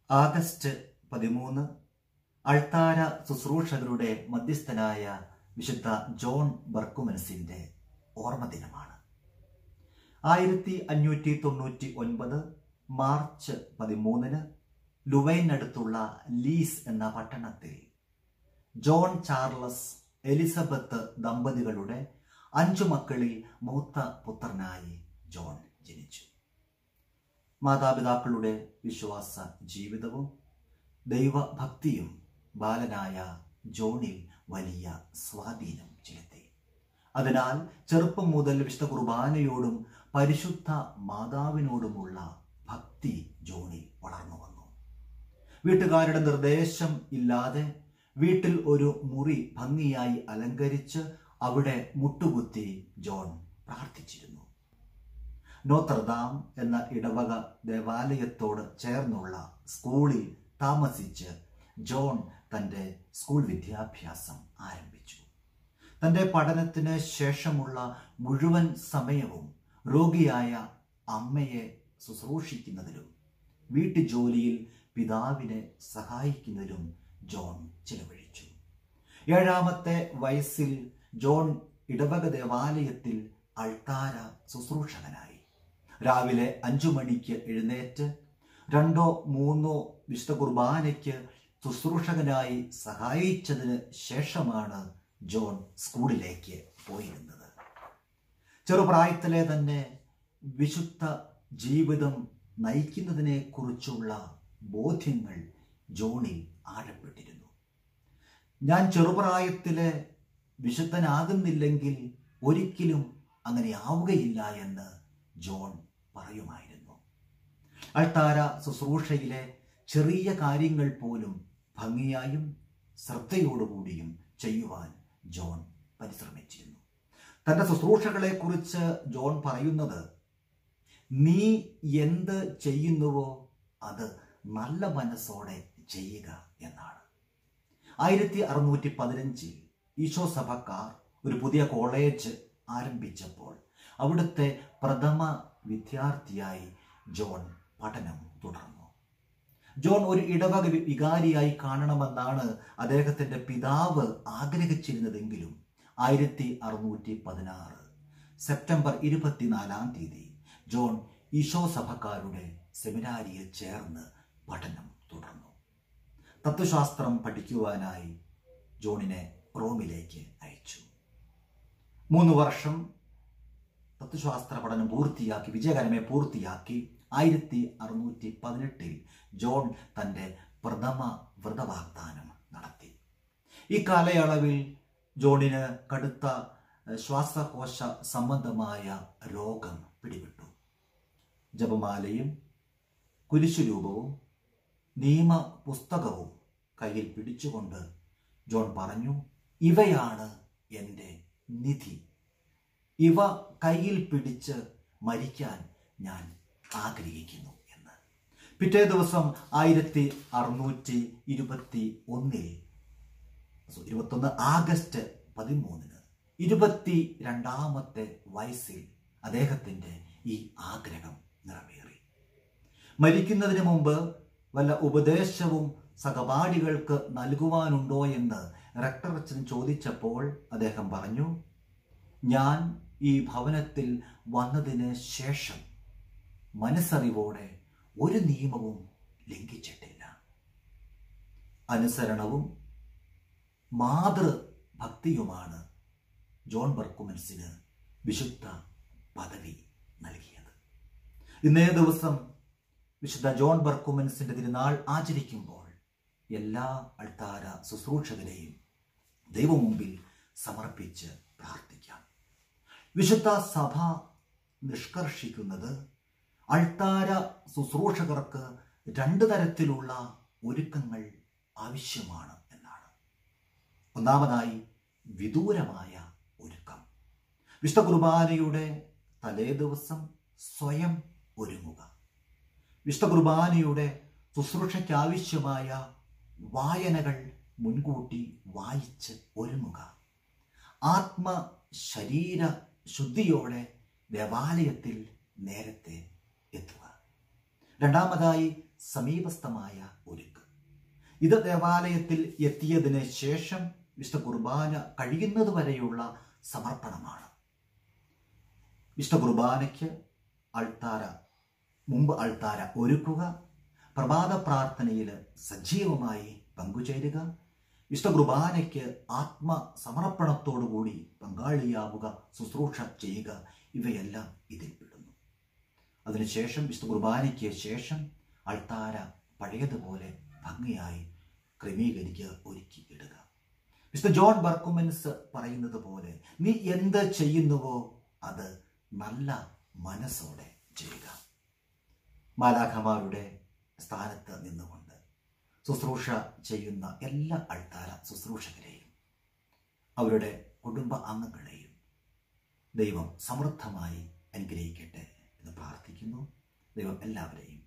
August പതിമൂന്ന് അൾത്താര ശുശ്രൂഷകരുടെ മധ്യസ്ഥനായ വിശുദ്ധ John ബർക്കുമൻസിന്റെ ഓർമ്മ ദിനമാണ് ആയിരത്തി അഞ്ഞൂറ്റി തൊണ്ണൂറ്റി ഒൻപത് മാർച്ച് പതിമൂന്നിന് ലുവൈനടുത്തുള്ള ലീസ് എന്ന പട്ടണത്തിൽ ജോൺ ചാർലസ് എലിസബത്ത് ദമ്പതികളുടെ അഞ്ചു മക്കളിൽ മൂത്ത പുത്രനായി ജോൺ ജനിച്ചു മാതാപിതാക്കളുടെ വിശ്വാസ ജീവിതവും ദൈവഭക്തിയും ബാലനായ ജോണിൽ വലിയ സ്വാധീനം ചെലുത്തി അതിനാൽ ചെറുപ്പം മുതൽ വിശുദ്ധ കുർബാനയോടും പരിശുദ്ധ മാതാവിനോടുമുള്ള ഭക്തി ജോണിൽ വളർന്നു വന്നു വീട്ടുകാരുടെ നിർദ്ദേശം ഇല്ലാതെ വീട്ടിൽ ഒരു മുറി ഭംഗിയായി അലങ്കരിച്ച് അവിടെ മുട്ടുകുത്തി ജോൺ പ്രാർത്ഥിച്ചിരുന്നു നോത്രദാം എന്ന ഇടവക ദേവാലയത്തോട് ചേർന്നുള്ള സ്കൂളിൽ താമസിച്ച് ജോൺ തൻ്റെ സ്കൂൾ വിദ്യാഭ്യാസം ആരംഭിച്ചു തൻ്റെ പഠനത്തിന് ശേഷമുള്ള മുഴുവൻ സമയവും രോഗിയായ അമ്മയെ ശുശ്രൂഷിക്കുന്നതിലും വീട്ടുജോലിയിൽ പിതാവിനെ സഹായിക്കുന്നതിലും ജോൺ ചിലവഴിച്ചു ഏഴാമത്തെ വയസ്സിൽ ജോൺ ഇടവക ദേവാലയത്തിൽ അൾത്താര ശുശ്രൂഷകനായി രാവിലെ അഞ്ചു മണിക്ക് എഴുന്നേറ്റ് രണ്ടോ മൂന്നോ വിശുദ്ധ കുർബാനയ്ക്ക് ശുശ്രൂഷകനായി സഹായിച്ചതിന് ശേഷമാണ് ജോൺ സ്കൂളിലേക്ക് പോയിരുന്നത് ചെറുപ്രായത്തിലെ തന്നെ വിശുദ്ധ ജീവിതം നയിക്കുന്നതിനെ കുറിച്ചുള്ള ബോധ്യങ്ങൾ ജോണിൽ ആഴപ്പെട്ടിരുന്നു ഞാൻ ചെറുപ്രായത്തിലെ വിശുദ്ധനാകുന്നില്ലെങ്കിൽ ഒരിക്കലും അങ്ങനെ ആവുകയില്ല എന്ന് ജോൺ പറയുമായിരുന്നു അൾത്താര ശുശ്രൂഷയിലെ ചെറിയ കാര്യങ്ങൾ പോലും ഭംഗിയായും ശ്രദ്ധയോടുകൂടിയും ചെയ്യുവാൻ ജോൺ പരിശ്രമിച്ചിരുന്നു തന്റെ ശുശ്രൂഷകളെ കുറിച്ച് ജോൺ പറയുന്നത് നീ എന്ത് ചെയ്യുന്നുവോ അത് നല്ല മനസ്സോടെ ചെയ്യുക എന്നാണ് ആയിരത്തി അറുന്നൂറ്റി പതിനഞ്ചിൽ ഈശോ സഭക്കാർ ഒരു പുതിയ കോളേജ് ആരംഭിച്ചപ്പോൾ അവിടുത്തെ പ്രഥമ വിദ്യാർത്ഥിയായി ജോൺ പഠനം തുടർന്നു ജോൺ ഒരു ഇടവക വി- വികാരിയായി കാണണമെന്നാണ് അദ്ദേഹത്തിന്റെ പിതാവ് ആഗ്രഹിച്ചിരുന്നതെങ്കിലും ആയിരത്തി അറുന്നൂറ്റി പതിനാറ് സെപ്റ്റംബർ ഇരുപത്തിനാലാം തീയതി ജോൺ ഈശോ സഭക്കാരുടെ സെമിനാരിയിൽ ചേർന്ന് പഠനം തുടർന്നു തത്വശാസ്ത്രം പഠിക്കുവാനായി ജോണിനെ റോമിലേക്ക് അയച്ചു മൂന്ന് വർഷം തത്വശാസ്ത്ര പഠനം പൂർത്തിയാക്കി വിജയകരമായി പൂർത്തിയാക്കി ആയിരത്തി അറുന്നൂറ്റി പതിനെട്ടിൽ ജോൺ തൻ്റെ പ്രഥമ വ്രതവാഗ്ദാനം നടത്തി ഈ കാലയളവിൽ ജോണിന് കടുത്ത ഏഹ്, ശ്വാസകോശ സംബന്ധമായ രോഗം പിടിപെട്ടു ജപമാലയും കുരിശുരൂപവും നിയമ പുസ്തകവും കയ്യിൽ പിടിച്ചുകൊണ്ട് ജോൺ പറഞ്ഞു ഇവയാണ് എൻ്റെ നിധി ഇവ കയ്യിൽ പിടിച്ച് മരിക്കാൻ ഞാൻ ആഗ്രഹിക്കുന്നു എന്ന് പിറ്റേ ദിവസം ആയിരത്തി അറുന്നൂറ്റി ഇരുപത്തി ഒന്നിൽ ഇരുപത്തൊന്ന് ആഗസ്റ്റ് പതിമൂന്നിന് ഇരുപത്തി രണ്ടാമത്തെ വയസ്സിൽ അദ്ദേഹത്തിൻ്റെ ഈ ആഗ്രഹം നിറവേറി മരിക്കുന്നതിന് മുമ്പ് വല്ല ഉപദേശവും സഹപാഠികൾക്ക് നൽകുവാനുണ്ടോ എന്ന് റക്ടർ അച്ഛൻ ചോദിച്ചപ്പോൾ അദ്ദേഹം പറഞ്ഞു ഞാൻ ഈ ഭവനത്തിൽ വന്നതിന് ശേഷം മനസ്സറിവോടെ ഒരു നിയമവും ലംഘിച്ചിട്ടില്ല അനുസരണവും മാതൃഭക്തിയുമാണ് ജോൺ ബർക്കുമൻസിന് വിശുദ്ധ പദവി നൽകിയത് ഇന്നേ ദിവസം വിശുദ്ധ ജോൺ ബർക്കുമൻസിന്റെ തിരുനാൾ ആചരിക്കുമ്പോൾ എല്ലാ അൾത്താര ശുശ്രൂഷകരെയും ദൈവമുമ്പിൽ സമർപ്പിച്ച് പ്രാർത്ഥിക്കാം വിശുദ്ധ സഭ നിഷ്കർഷിക്കുന്നത് അൾത്താര ശുശ്രൂഷകർക്ക് രണ്ട് തരത്തിലുള്ള ഒരുക്കങ്ങൾ ആവശ്യമാണ് എന്നാണ് ഒന്നാമതായി വിദൂരമായ ഒരുക്കം വിശുദ്ധ കുർബാനയുടെ തലേ ദിവസം സ്വയം ഒരുങ്ങുക വിശുദ്ധ കുർബാനയുടെ ശുശ്രൂഷയ്ക്കാവശ്യമായ വായനകൾ മുൻകൂട്ടി വായിച്ച് ഒരുങ്ങുക ആത്മ ശരീര ശുദ്ധിയോടെ ദേവാലയത്തിൽ നേരത്തെ എത്തുക രണ്ടാമതായി സമീപസ്ഥമായ ഒരുക്ക് ഇത് ദേവാലയത്തിൽ എത്തിയതിന് ശേഷം വിശുദ്ധ കുർബാന കഴിയുന്നത് വരെയുള്ള സമർപ്പണമാണ് വിശുദ്ധ കുർബാനയ്ക്ക് അൾത്താര മുമ്പ് അൾത്താര ഒരുക്കുക പ്രഭാത പ്രാർത്ഥനയിൽ സജീവമായി പങ്കുചേരുക വിശുദ്ധ കുർബാനയ്ക്ക് ആത്മസമർപ്പണത്തോടുകൂടി പങ്കാളിയാവുക ശുശ്രൂഷ ചെയ്യുക ഇവയെല്ലാം ഇതിൽ പെടുന്നു അതിനുശേഷം വിശുദ്ധ കുർബാനയ്ക്ക് ശേഷം അൾത്താര പഴയതുപോലെ ഭംഗിയായി ക്രമീകരിക്കുക ഒരുക്കി ഇടുക വിശുദ്ധ ജോൺ ബർക്കുമെൻസ് പറയുന്നത് പോലെ നീ എന്ത് ചെയ്യുന്നുവോ അത് നല്ല മനസ്സോടെ ചെയ്യുക മാലാഖമാരുടെ സ്ഥാനത്ത് നിന്നുകൊണ്ട് ശുശ്രൂഷ ചെയ്യുന്ന എല്ലാ അൾത്താര ശുശ്രൂഷകരെയും അവരുടെ കുടുംബ അംഗങ്ങളെയും ദൈവം സമൃദ്ധമായി അനുഗ്രഹിക്കട്ടെ എന്ന് പ്രാർത്ഥിക്കുന്നു ദൈവം എല്ലാവരെയും